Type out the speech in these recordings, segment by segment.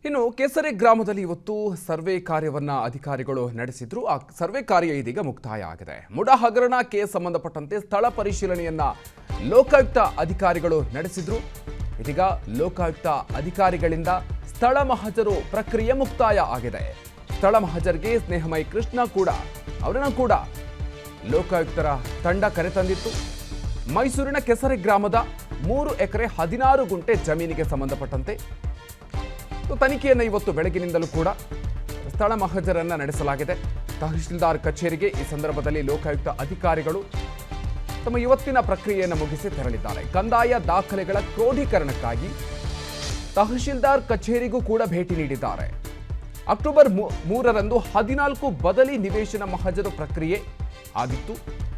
ಇನ್ನು ಕೆಸರೆ ಗ್ರಾಮದಲ್ಲಿ ಇವತ್ತು ಸರ್ವೆ ಕಾರ್ಯವನ್ನ ಅಧಿಕಾರಿಗಳು ನಡೆಸಿದ್ರು ಆ ಸರ್ವೆ ಕಾರ್ಯ ಇದೀಗ ಮುಕ್ತಾಯ ಆಗಿದೆ ಮುಡಾ ಹಗರಣ ಕೇಸ್ ಸಂಬಂಧಪಟ್ಟಂತೆ ಸ್ಥಳ ಪರಿಶೀಲನೆಯನ್ನ ಲೋಕಾಯುಕ್ತ ಅಧಿಕಾರಿಗಳು ನಡೆಸಿದ್ರು ಇದೀಗ ಲೋಕಾಯುಕ್ತ ಅಧಿಕಾರಿಗಳಿಂದ ಸ್ಥಳ ಮಹಜರು ಪ್ರಕ್ರಿಯೆ ಮುಕ್ತಾಯ ಆಗಿದೆ ಸ್ಥಳ ಮಹಜರ್ಗೆ ಸ್ನೇಹಮಯಿ ಕೃಷ್ಣ ಕೂಡ ಅವರನ್ನ ಕೂಡ ಲೋಕಾಯುಕ್ತರ ತಂಡ ಕರೆತಂದಿತ್ತು ಮೈಸೂರಿನ ಕೆಸರೆ ಗ್ರಾಮದ ಮೂರು ಎಕರೆ ಹದಿನಾರು ಗುಂಟೆ ಜಮೀನಿಗೆ ಸಂಬಂಧಪಟ್ಟಂತೆ ಸೊ ತನಿಖೆಯನ್ನು ಇವತ್ತು ಬೆಳಗಿನಿಂದಲೂ ಕೂಡ ಸ್ಥಳ ಮಹಜರನ್ನ ನಡೆಸಲಾಗಿದೆ ತಹಶೀಲ್ದಾರ್ ಕಚೇರಿಗೆ ಈ ಸಂದರ್ಭದಲ್ಲಿ ಲೋಕಾಯುಕ್ತ ಅಧಿಕಾರಿಗಳು ತಮ್ಮ ಇವತ್ತಿನ ಪ್ರಕ್ರಿಯೆಯನ್ನು ಮುಗಿಸಿ ತೆರಳಿದ್ದಾರೆ ಕಂದಾಯ ದಾಖಲೆಗಳ ಕ್ರೋಢೀಕರಣಕ್ಕಾಗಿ ತಹಶೀಲ್ದಾರ್ ಕಚೇರಿಗೂ ಕೂಡ ಭೇಟಿ ನೀಡಿದ್ದಾರೆ ಅಕ್ಟೋಬರ್ ಮೂ- ಮೂರರಂದು ಹದಿನಾಲ್ಕು ಬದಲಿ ನಿವೇಶನ ಮಹಜರು ಪ್ರಕ್ರಿಯೆ ಆಗಿತ್ತು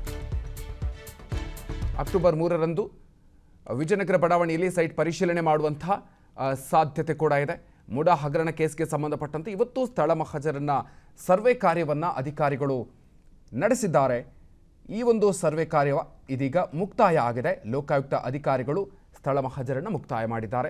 ಅಕ್ಟೋಬರ್ ಮೂರರಂದು ವಿಜಯನಗರ ಬಡಾವಣೆಯಲ್ಲಿ ಸೈಟ್ ಪರಿಶೀಲನೆ ಮಾಡುವಂತಹ ಆ, ಸಾಧ್ಯತೆ ಕೂಡ ಇದೆ ಮುಡಾ ಹಗರಣ ಕೇಸ್ಗೆ ಸಂಬಂಧಪಟ್ಟಂತೆ ಇವತ್ತು ಸ್ಥಳ ಮಹಜರನ್ನ ಸರ್ವೆ ಕಾರ್ಯವನ್ನ ಅಧಿಕಾರಿಗಳು ನಡೆಸಿದ್ದಾರೆ ಈ ಒಂದು ಸರ್ವೆ ಕಾರ್ಯ ಇದೀಗ ಮುಕ್ತಾಯ ಆಗಿದೆ ಲೋಕಾಯುಕ್ತ ಅಧಿಕಾರಿಗಳು ಸ್ಥಳ ಮಹಜರನ್ನ ಮುಕ್ತಾಯ ಮಾಡಿದ್ದಾರೆ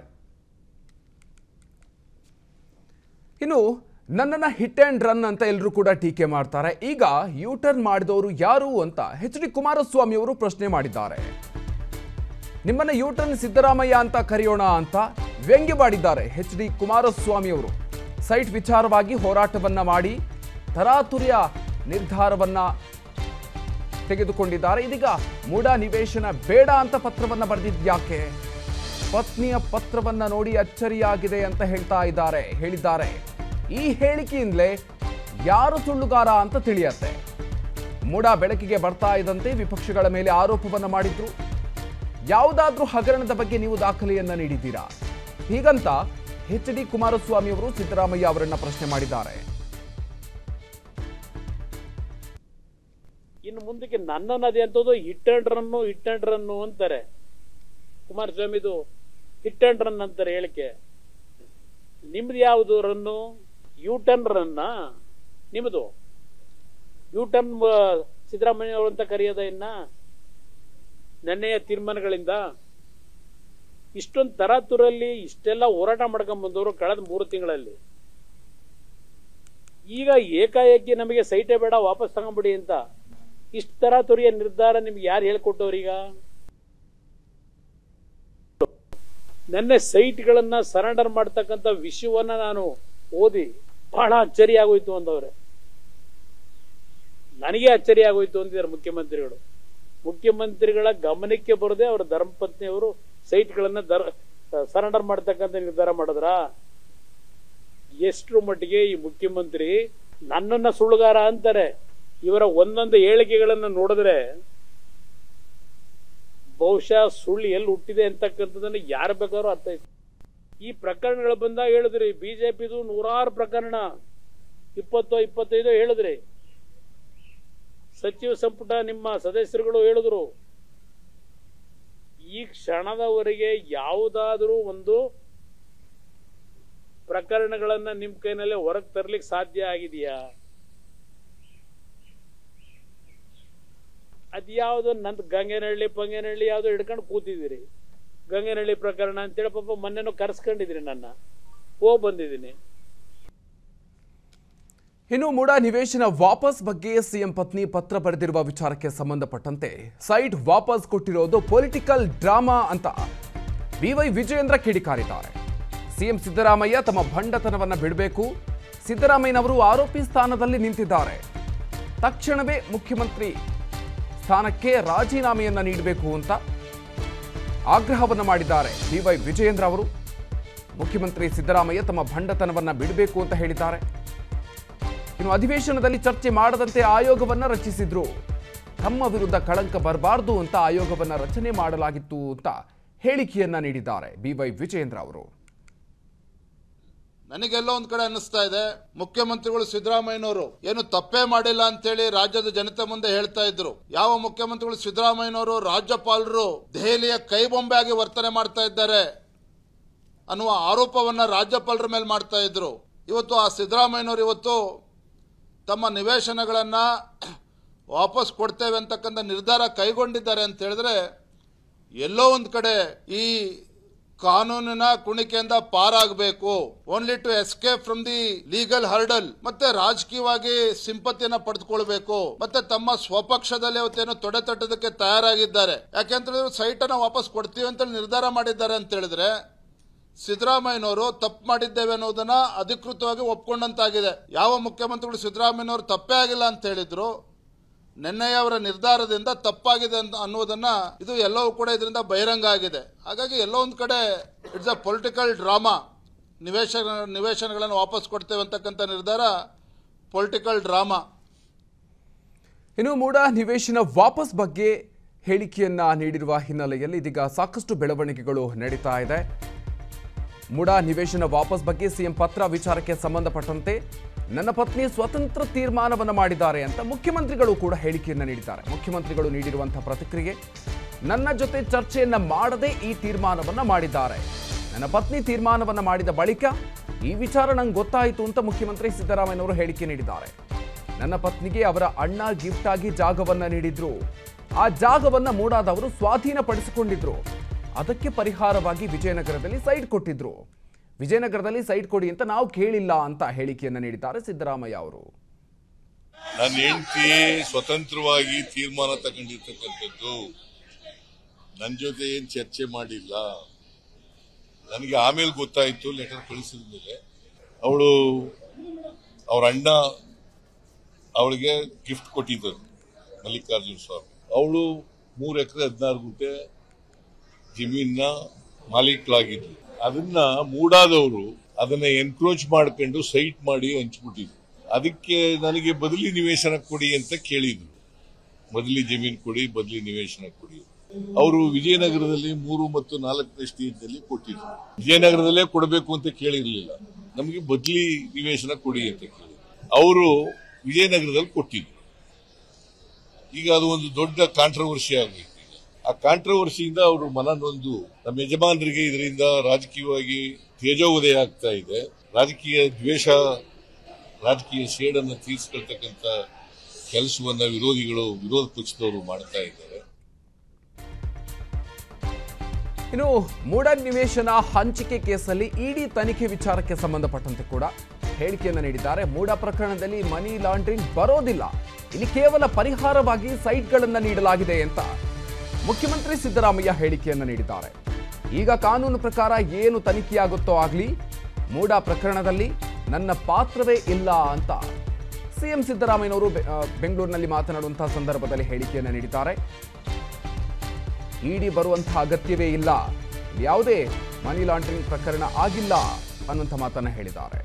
ಇನ್ನು ನನ್ನನ್ನ ಹಿಟ್ ಆ್ಯಂಡ್ ರನ್ ಅಂತ ಎಲ್ಲರೂ ಕೂಡ ಟೀಕೆ ಮಾಡ್ತಾರೆ ಈಗ ಯೂ ಟರ್ನ್ ಮಾಡಿದವರು ಯಾರು ಅಂತ ಎಚ್ ಡಿ ಕುಮಾರಸ್ವಾಮಿ ಅವರು ಪ್ರಶ್ನೆ ಮಾಡಿದ್ದಾರೆ ನಿಮ್ಮನ್ನ ಯೂ ಟರ್ನ್ ಸಿದ್ದರಾಮಯ್ಯ ಅಂತ ಕರೆಯೋಣ ಅಂತ ವ್ಯಂಗ್ಯ ಮಾಡಿದ್ದಾರೆ ಎಚ್ ಡಿ ಕುಮಾರಸ್ವಾಮಿ ಅವರು ಸೈಟ್ ವಿಚಾರವಾಗಿ ಹೋರಾಟವನ್ನ ಮಾಡಿ ತರಾತುರಿಯ ನಿರ್ಧಾರವನ್ನ ತೆಗೆದುಕೊಂಡಿದ್ದಾರೆ ಇದೀಗ ಮೂಡ ನಿವೇಶನ ಬೇಡ ಅಂತ ಪತ್ರವನ್ನ ಬರೆದಿದ್ಯಾಕೆ ಪತ್ನಿಯ ಪತ್ರವನ್ನ ನೋಡಿ ಅಚ್ಚರಿಯಾಗಿದೆ ಅಂತ ಹೇಳ್ತಾ ಇದ್ದಾರೆ ಹೇಳಿದ್ದಾರೆ ಈ ಹೇಳಿಕೆಯಿಂದಲೇ ಯಾರು ಸುಳ್ಳುಗಾರ ಅಂತ ತಿಳಿಯತ್ತೆ ಮೂಡ ಬೆಳಕಿಗೆ ಬರ್ತಾ ಇದ್ದಂತೆ ವಿಪಕ್ಷಗಳ ಮೇಲೆ ಆರೋಪವನ್ನ ಮಾಡಿದ್ರು ಯಾವುದಾದ್ರೂ ಹಗರಣದ ಬಗ್ಗೆ ನೀವು ದಾಖಲೆಯನ್ನ ನೀಡಿದ್ದೀರಾ ಹೀಗಂತ ಎಚ್ ಡಿ ಕುಮಾರಸ್ವಾಮಿ ಅವರು ಸಿದ್ದರಾಮಯ್ಯ ಅವರನ್ನ ಪ್ರಶ್ನೆ ಮಾಡಿದ್ದಾರೆ ಇನ್ನು ಮುಂದಕ್ಕೆ ನನ್ನ ನದಿ ಅಂತದ್ದು hit and run hit and run ಅಂತಾರೆ ಕುಮಾರಸ್ವಾಮಿದು ಹಿಟ್ ಅಂಡ್ ರನ್ ಅಂತಾರೆ ಹೇಳಿಕೆ ನಿಮ್ದು ಯಾವುದು ರನ್ನು ಯು ಟರ್ನ್ ರನ್ನ ನಿಮ್ಮದು ಯು ಟರ್ನ್ ಸಿದ್ದರಾಮಯ್ಯ ಅವರು ಅಂತ ಕರೆಯೋದ ಇನ್ನ ನೆನ್ನೆಯ ತೀರ್ಮಾನಗಳಿಂದ ಇಷ್ಟೊಂದು ತರಾತುರಲ್ಲಿ ಇಷ್ಟೆಲ್ಲ ಹೋರಾಟ ಮಾಡ್ಕೊಂಡ್ ಬಂದವರು ಕಳೆದ ಮೂರು ತಿಂಗಳಲ್ಲಿ ಈಗ ಏಕಾಏಕಿ ನಮಗೆ ಸೈಟೇ ಬೇಡ ವಾಪಸ್ ತಗೊಂಬಿಡಿ ಅಂತ ಇಷ್ಟು ತರಾತುರಿಯ ನಿರ್ಧಾರ ನಿಮ್ಗೆ ಯಾರು ಹೇಳ್ಕೊಟ್ಟವ್ರೀಗ ನನ್ನ ಸೈಟ್ಗಳನ್ನ ಸರೆಂಡರ್ ಮಾಡ್ತಕ್ಕಂಥ ವಿಷಯವನ್ನ ನಾನು ಓದಿ ಬಹಳ ಅಚ್ಚರಿ ಆಗೋಯ್ತು ಅಂದವ್ರೆ ನನಗೆ ಅಚ್ಚರಿ ಆಗೋಯ್ತು ಅಂತಿದ್ದಾರೆ ಮುಖ್ಯಮಂತ್ರಿಗಳು ಮುಖ್ಯಮಂತ್ರಿಗಳ ಗಮನಕ್ಕೆ ಬರದೆ ಅವರ ಧರ್ಮಪತ್ನಿಯವರು ಸೈಟ್ಗಳನ್ನ ದರ್ ಸರೆಂಡರ್ ಮಾಡ್ತಕ್ಕಂಥ ನಿರ್ಧಾರ ಮಾಡಿದ್ರ ಎಷ್ಟರ ಮಟ್ಟಿಗೆ ಈ ಮುಖ್ಯಮಂತ್ರಿ ನನ್ನನ್ನ ಸುಳ್ಳುಗಾರ ಅಂತಾರೆ ಇವರ ಒಂದೊಂದು ಹೇಳಿಕೆಗಳನ್ನ ನೋಡಿದ್ರೆ ಬಹುಶಃ ಸುಳ್ಳು ಎಲ್ಲಿ ಹುಟ್ಟಿದೆ ಅಂತಕ್ಕಂಥದ್ದನ್ನ ಯಾರು ಬೇಕಾದ್ರೂ ಅರ್ಥ ಐತೆ ಈ ಪ್ರಕರಣಗಳು ಬಂದಾಗ ಹೇಳಿದ್ರಿ ಬಿಜೆಪಿದು ನೂರಾರು ಪ್ರಕರಣ ಇಪ್ಪತ್ತೋ ಇಪ್ಪತ್ತೈದೋ ಹೇಳಿದ್ರಿ ಸಚಿವ ಸಂಪುಟ ನಿಮ್ಮ ಸದಸ್ಯರುಗಳು ಹೇಳಿದ್ರು ಈ ಕ್ಷಣದವರೆಗೆ ಯಾವುದಾದ್ರೂ ಒಂದು ಪ್ರಕರಣಗಳನ್ನ ನಿಮ್ ಕೈನಲ್ಲೇ ಹೊರಗೆ ತರ್ಲಿಕ್ಕೆ ಸಾಧ್ಯ ಆಗಿದೆಯಾ ಅದ್ಯಾವುದೋ ನಂದು ಗಂಗೆನಹಳ್ಳಿ ಪಂಗೇನಹಳ್ಳಿ ಯಾವ್ದೋ ಹಿಡ್ಕೊಂಡು ಕೂತಿದ್ದೀರಿ ಗಂಗೆನಹಳ್ಳಿ ಪ್ರಕರಣ ಅಂತೇಳಿ ಪಾಪ ಮೊನ್ನೆನೂ ಕರ್ಸ್ಕೊಂಡಿದ್ರಿ ನನ್ನ ಹೋಗ್ ಬಂದಿದ್ದೀನಿ ಇನ್ನು ಮೂಡ ನಿವೇಶನ ವಾಪಸ್ ಬಗ್ಗೆ ಸಿಎಂ ಪತ್ನಿ ಪತ್ರ ಬರೆದಿರುವ ವಿಚಾರಕ್ಕೆ ಸಂಬಂಧಪಟ್ಟಂತೆ ಸೈಟ್ ವಾಪಸ್ ಕೊಟ್ಟಿರೋದು ಪೊಲಿಟಿಕಲ್ ಡ್ರಾಮಾ ಅಂತ ಬಿವೈ ವಿಜಯೇಂದ್ರ ಕಿಡಿಕಾರಿದ್ದಾರೆ ಸಿಎಂ ಸಿದ್ದರಾಮಯ್ಯ ತಮ್ಮ ಭಂಡತನವನ್ನ ಬಿಡಬೇಕು ಸಿದ್ದರಾಮಯ್ಯನವರು ಆರೋಪಿ ಸ್ಥಾನದಲ್ಲಿ ನಿಂತಿದ್ದಾರೆ ತಕ್ಷಣವೇ ಮುಖ್ಯಮಂತ್ರಿ ಸ್ಥಾನಕ್ಕೆ ರಾಜೀನಾಮೆಯನ್ನ ನೀಡಬೇಕು ಅಂತ ಆಗ್ರಹವನ್ನ ಮಾಡಿದ್ದಾರೆ ಬಿವೈ ವಿಜಯೇಂದ್ರ ಅವರು ಮುಖ್ಯಮಂತ್ರಿ ಸಿದ್ದರಾಮಯ್ಯ ತಮ್ಮ ಭಂಡತನವನ್ನ ಬಿಡಬೇಕು ಅಂತ ಹೇಳಿದ್ದಾರೆ ಇನ್ನು ಅಧಿವೇಶನದಲ್ಲಿ ಚರ್ಚೆ ಮಾಡದಂತೆ ಆಯೋಗವನ್ನ ರಚಿಸಿದ್ರು ತಮ್ಮ ವಿರುದ್ಧ ಕಳಂಕ ಬರಬಾರದು ಅಂತ ಆಯೋಗವನ್ನ ರಚನೆ ಮಾಡಲಾಗಿತ್ತು ಅಂತ ಹೇಳಿಕೆಯನ್ನ ನೀಡಿದ್ದಾರೆ ಬಿವೈ ವಿಜಯೇಂದ್ರ ಅವರು ನನಗೆಲ್ಲೋ ಒಂದ್ ಕಡೆ ಅನ್ನಿಸ್ತಾ ಇದೆ ಮುಖ್ಯಮಂತ್ರಿಗಳು ಸಿದ್ದರಾಮಯ್ಯನವರು ಏನು ತಪ್ಪೇ ಮಾಡಿಲ್ಲ ಅಂತೇಳಿ ರಾಜ್ಯದ ಜನತೆ ಮುಂದೆ ಹೇಳ್ತಾ ಇದ್ರು ಯಾವ ಮುಖ್ಯಮಂತ್ರಿಗಳು ಸಿದ್ದರಾಮಯ್ಯನವರು ರಾಜ್ಯಪಾಲರು ದೆಹಲಿಯ ಕೈಬೊಂಬೆ ಆಗಿ ವರ್ತನೆ ಮಾಡ್ತಾ ಇದ್ದಾರೆ ಅನ್ನುವ ಆರೋಪವನ್ನ ರಾಜ್ಯಪಾಲರ ಮೇಲೆ ಮಾಡ್ತಾ ಇದ್ರು ಇವತ್ತು ಆ ಸಿದ್ದರಾಮಯ್ಯನವರು ಇವತ್ತು ತಮ್ಮ ನಿವೇಶನಗಳನ್ನ ವಾಪಸ್ ಕೊಡ್ತೇವೆ ಅಂತಕ್ಕಂಥ ನಿರ್ಧಾರ ಕೈಗೊಂಡಿದ್ದಾರೆ ಅಂತ ಹೇಳಿದ್ರೆ ಎಲ್ಲೋ ಒಂದು ಕಡೆ ಈ ಕಾನೂನಿನ ಕುಣಿಕೆಯಿಂದ ಪಾರಾಗಬೇಕು only to escape from the legal hurdle ಮತ್ತೆ ರಾಜಕೀಯವಾಗಿ ಸಿಂಪತಿಯನ್ನ ಪಡೆದುಕೊಳ್ಬೇಕು ಮತ್ತೆ ತಮ್ಮ ಸ್ವಪಕ್ಷದಲ್ಲಿ ಅವತ್ತೇನು ತೊಡೆ ತಟ್ಟೋದಕ್ಕೆ ತಯಾರಾಗಿದ್ದಾರೆ ಯಾಕೆಂತ ಸೈಟ್ ಅನ್ನ ವಾಪಸ್ ಕೊಡ್ತೀವಿ ಅಂತ ನಿರ್ಧಾರ ಮಾಡಿದ್ದಾರೆ ಅಂತ ಹೇಳಿದ್ರೆ ಸಿದ್ದರಾಮಯ್ಯನವರು ತಪ್ಪು ಮಾಡಿದ್ದೇವೆ ಅನ್ನೋದನ್ನ ಅಧಿಕೃತವಾಗಿ ಒಪ್ಕೊಂಡಂತಾಗಿದೆ ಯಾವ ಮುಖ್ಯಮಂತ್ರಿಗಳು ಸಿದ್ದರಾಮಯ್ಯನವರು ತಪ್ಪೇ ಆಗಿಲ್ಲ ಅಂತ ಹೇಳಿದ್ರು ನಿನ್ನೆಯ ಅವರ ನಿರ್ಧಾರದಿಂದ ತಪ್ಪಾಗಿದೆ ಅಂತ ಅನ್ನೋದನ್ನ ಇದು ಎಲ್ಲವೂ ಕೂಡ ಇದರಿಂದ ಬಹಿರಂಗ ಆಗಿದೆ ಹಾಗಾಗಿ ಎಲ್ಲೋ ಒಂದು ಕಡೆ ಇಟ್ಸ್ ಅ ಪೊಲಿಟಿಕಲ್ ಡ್ರಾಮಾ ನಿವೇಶನ ನಿವೇಶನಗಳನ್ನು ವಾಪಸ್ ಕೊಡ್ತೇವೆ ಅಂತಕ್ಕಂಥ ನಿರ್ಧಾರ ಪೊಲಿಟಿಕಲ್ ಡ್ರಾಮಾ ಇನ್ನು ಮೂಡ ನಿವೇಶನ ವಾಪಸ್ ಬಗ್ಗೆ ಹೇಳಿಕೆಯನ್ನ ನೀಡಿರುವ ಹಿನ್ನೆಲೆಯಲ್ಲಿ ಇದೀಗ ಸಾಕಷ್ಟು ಬೆಳವಣಿಗೆಗಳು ನಡೀತಾ ಇದೆ ಮೂಡ ನಿವೇಶನ ವಾಪಸ್ ಬಗ್ಗೆ ಸಿಎಂ ಪತ್ರ ವಿಚಾರಕ್ಕೆ ಸಂಬಂಧಪಟ್ಟಂತೆ ನನ್ನ ಪತ್ನಿ ಸ್ವತಂತ್ರ ತೀರ್ಮಾನವನ್ನು ಮಾಡಿದ್ದಾರೆ ಅಂತ ಮುಖ್ಯಮಂತ್ರಿಗಳು ಕೂಡ ಹೇಳಿಕೆಯನ್ನ ನೀಡಿದ್ದಾರೆ ಮುಖ್ಯಮಂತ್ರಿಗಳು ನೀಡಿರುವಂತಹ ಪ್ರತಿಕ್ರಿಯೆ ನನ್ನ ಜೊತೆ ಚರ್ಚೆಯನ್ನ ಮಾಡದೆ ಈ ತೀರ್ಮಾನವನ್ನ ಮಾಡಿದ್ದಾರೆ ನನ್ನ ಪತ್ನಿ ತೀರ್ಮಾನವನ್ನ ಮಾಡಿದ ಬಳಿಕ ಈ ವಿಚಾರ ನಂಗೆ ಗೊತ್ತಾಯಿತು ಅಂತ ಮುಖ್ಯಮಂತ್ರಿ ಸಿದ್ದರಾಮಯ್ಯನವರು ಹೇಳಿಕೆ ನೀಡಿದ್ದಾರೆ ನನ್ನ ಪತ್ನಿಗೆ ಅವರ ಅಣ್ಣ ಗಿಫ್ಟ್ ಆಗಿ ಜಾಗವನ್ನ ನೀಡಿದ್ರು ಆ ಜಾಗವನ್ನ ಮೂಡಾದವರು ಸ್ವಾಧೀನಪಡಿಸಿಕೊಂಡಿದ್ರು ಅದಕ್ಕೆ ಪರಿಹಾರವಾಗಿ ವಿಜಯನಗರದಲ್ಲಿ ಸೈಟ್ ಕೊಟ್ಟಿದ್ರು ವಿಜಯನಗರದಲ್ಲಿ ಸೈಟ್ ಕೊಡಿ ಅಂತ ನಾವು ಕೇಳಿಲ್ಲ ಅಂತ ಹೇಳಿಕೆಯನ್ನ ನೀಡಿದ್ದಾರೆ ಸಿದ್ದರಾಮಯ್ಯ ಅವರು ನನ್ನ ಹೆಂಡತಿ ಸ್ವತಂತ್ರವಾಗಿ ತೀರ್ಮಾನ ತಗೊಂಡಿರ್ತಕ್ಕಂಥದ್ದು ನನ್ನ ಜೊತೆ ಏನ್ ಚರ್ಚೆ ಮಾಡಿಲ್ಲ ನನಗೆ ಆಮೇಲೆ ಗೊತ್ತಾಯ್ತು ಲೆಟರ್ ಕಳಿಸಿದ ಮೇಲೆ ಅವಳು ಅವ್ರ ಅಣ್ಣ ಅವಳಿಗೆ ಗಿಫ್ಟ್ ಕೊಟ್ಟಿದ್ದರು ಮಲ್ಲಿಕಾರ್ಜುನ ಸ್ವಾಮಿ ಅವಳು ಮೂರು ಎಕರೆ ಹದಿನಾರು ಗುಂಟೆ ಜಮೀನ ಮಾಲೀಕರಾಗಿದ್ರು ಅದನ್ನ ಮೂಡಾದವರು ಅದನ್ನ ಎನ್ಕ್ರೋಚ್ ಮಾಡ್ಕೊಂಡು ಸೈಟ್ ಮಾಡಿ ಹಂಚ್ಬಿಟ್ಟಿದ್ರು ಅದಕ್ಕೆ ನನಗೆ ಬದಲಿ ನಿವೇಶನ ಕೊಡಿ ಅಂತ ಕೇಳಿದ್ರು ಬದಲಿ ಜಮೀನು ಕೊಡಿ ಬದಲಿ ನಿವೇಶನ ಕೊಡಿ ಅವರು ವಿಜಯನಗರದಲ್ಲಿ ಮೂರು ಮತ್ತು ನಾಲ್ಕನೇ ಸ್ಟೇಜ್ನಲ್ಲಿ ಕೊಟ್ಟಿದ್ರು ವಿಜಯನಗರದಲ್ಲೇ ಕೊಡಬೇಕು ಅಂತ ಕೇಳಿರ್ಲಿಲ್ಲ ನಮಗೆ ಬದಲಿ ನಿವೇಶನ ಕೊಡಿ ಅಂತ ಕೇಳಿದ್ರು ಅವರು ವಿಜಯನಗರದಲ್ಲಿ ಕೊಟ್ಟಿದ್ರು ಈಗ ಅದು ಒಂದು ದೊಡ್ಡ ಕಾಂಟ್ರವರ್ಸಿ ಆಗಬೇಕು ಆ ಕಾಂಟ್ರವರ್ಸಿಯಿಂದ ಅವರು ಮನನೊಂದು ನಮ್ಮ ಯಜಮಾನರಿಗೆ ಇದರಿಂದ ರಾಜಕೀಯವಾಗಿ ತೇಜೋವಧೆ ಆಗ್ತಾ ಇದೆ ರಾಜಕೀಯ ದ್ವೇಷ ರಾಜಕೀಯ ಸೇಡನ್ನು ತೀರಿಸ್ಕೊಳ್ತಕ್ಕಂಥ ಕೆಲಸವನ್ನ ವಿರೋಧಿಗಳು ವಿರೋಧ ಪಕ್ಷದವರು ಮಾಡ್ತಾ ಇದ್ದಾರೆ ಇನ್ನು ಮೂಡ ನಿವೇಶನ ಹಂಚಿಕೆ ಕೇಸಲ್ಲಿ ಇಡಿ ತನಿಖೆ ವಿಚಾರಕ್ಕೆ ಸಂಬಂಧಪಟ್ಟಂತೆ ಕೂಡ ಹೇಳಿಕೆಯನ್ನು ನೀಡಿದ್ದಾರೆ ಮೂಡ ಪ್ರಕರಣದಲ್ಲಿ ಮನಿ ಲಾಂಡ್ರಿಂಗ್ ಬರೋದಿಲ್ಲ ಇಲ್ಲಿ ಕೇವಲ ಪರಿಹಾರವಾಗಿ ಸೈಟ್ಗಳನ್ನು ನೀಡಲಾಗಿದೆ ಅಂತ ಮುಖ್ಯಮಂತ್ರಿ ಸಿದ್ದರಾಮಯ್ಯ ಹೇಳಿಕೆಯನ್ನು ನೀಡಿದ್ದಾರೆ ಈಗ ಕಾನೂನು ಪ್ರಕಾರ ಏನು ತನಿಖೆಯಾಗುತ್ತೋ ಆಗಲಿ ಮೂಡ ಪ್ರಕರಣದಲ್ಲಿ ನನ್ನ ಪಾತ್ರವೇ ಇಲ್ಲ ಅಂತ ಸಿಎಂ ಸಿದ್ದರಾಮಯ್ಯನವರು ಬೆ- ಆ, ಬೆಂಗಳೂರಿನಲ್ಲಿ ಮಾತನಾಡುವಂತಹ ಸಂದರ್ಭದಲ್ಲಿ ಹೇಳಿಕೆಯನ್ನು ನೀಡಿದ್ದಾರೆ ಇಡಿ ಬರುವಂತಹ ಅಗತ್ಯವೇ ಇಲ್ಲ ಯಾವುದೇ ಮನಿ ಲಾಂಡ್ರಿಂಗ್ ಪ್ರಕರಣ ಆಗಿಲ್ಲ ಅನ್ನುವಂಥ ಮಾತನ್ನ ಹೇಳಿದ್ದಾರೆ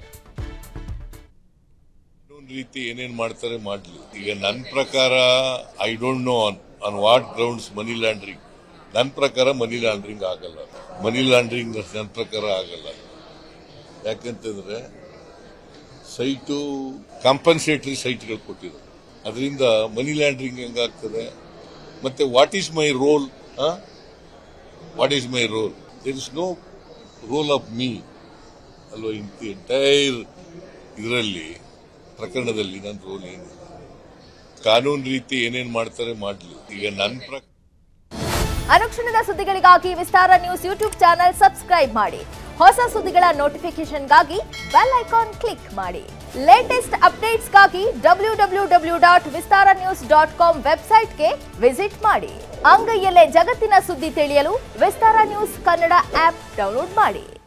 ಇನ್ನೊಂದು ರೀತಿ ಏನೇನ್ ಮಾಡ್ತಾರೆ ಮಾಡ್ಲಿ ಈಗ ನನ್ನ ಪ್ರಕಾರ I don't know on on what grounds money laundering ನನ್ನ ಪ್ರಕಾರ ಮನಿ ಲಾಂಡ್ರಿಂಗ್ ಆಗಲ್ಲ ಮನಿ ಲಾಂಡ್ರಿಂಗ್ ನನ್ನ ಪ್ರಕಾರ ಆಗಲ್ಲ ಯಾಕಂತಂದ್ರೆ ಸೈಟು ಕಾಂಪನ್ಸೇಟರಿ ಸೈಟ್ಗಳು ಕೊಟ್ಟಿದ್ರು ಅದರಿಂದ ಮನಿ ಲ್ಯಾಂಡ್ರಿಂಗ್ ಹೆಂಗಾಗ್ತದೆ ಮತ್ತೆ what is my role what is my role there is no role of me ಅಲ್ವಾ ಇನ್ ದಿ ಎಂಟೈರ್ ಇದರಲ್ಲಿ ಪ್ರಕರಣದಲ್ಲಿ ನನ್ನ ರೋಲ್ ಏನಿಲ್ಲ ಕಾನೂನು ರೀತಿ ಏನೇನ್ ಮಾಡ್ತಾರೆ ಮಾಡ್ಲಿ ಈಗ ನನ್ನ ಪ್ರಕಾರ ಅನುಕ್ಷಣದ ಸುದ್ದಿಗಳಿಗಾಗಿ Vistara news YouTube channel subscribe ಮಾಡಿ ಹೊಸ ಸುದ್ದಿಗಳ ನೋಟಿಫಿಕೇಶನ್ಗಾಗಿ ಬೆಲ್ ಐಕಾನ್ ಕ್ಲಿಕ್ ಮಾಡಿ ಲೇಟೆಸ್ಟ್ ಅಪ್ಡೇಟ್ಸ್ಗಾಗಿ W W W dot Vistara news dot com ವೆಬ್ಸೈಟ್ಗೆ ವಿಸಿಟ್ ಮಾಡಿ ಅಂಗೈಯಲ್ಲೇ ಜಗತ್ತಿನ ಸುದ್ದಿ ತಿಳಿಯಲು Vistara news Kannada app download ಮಾಡಿ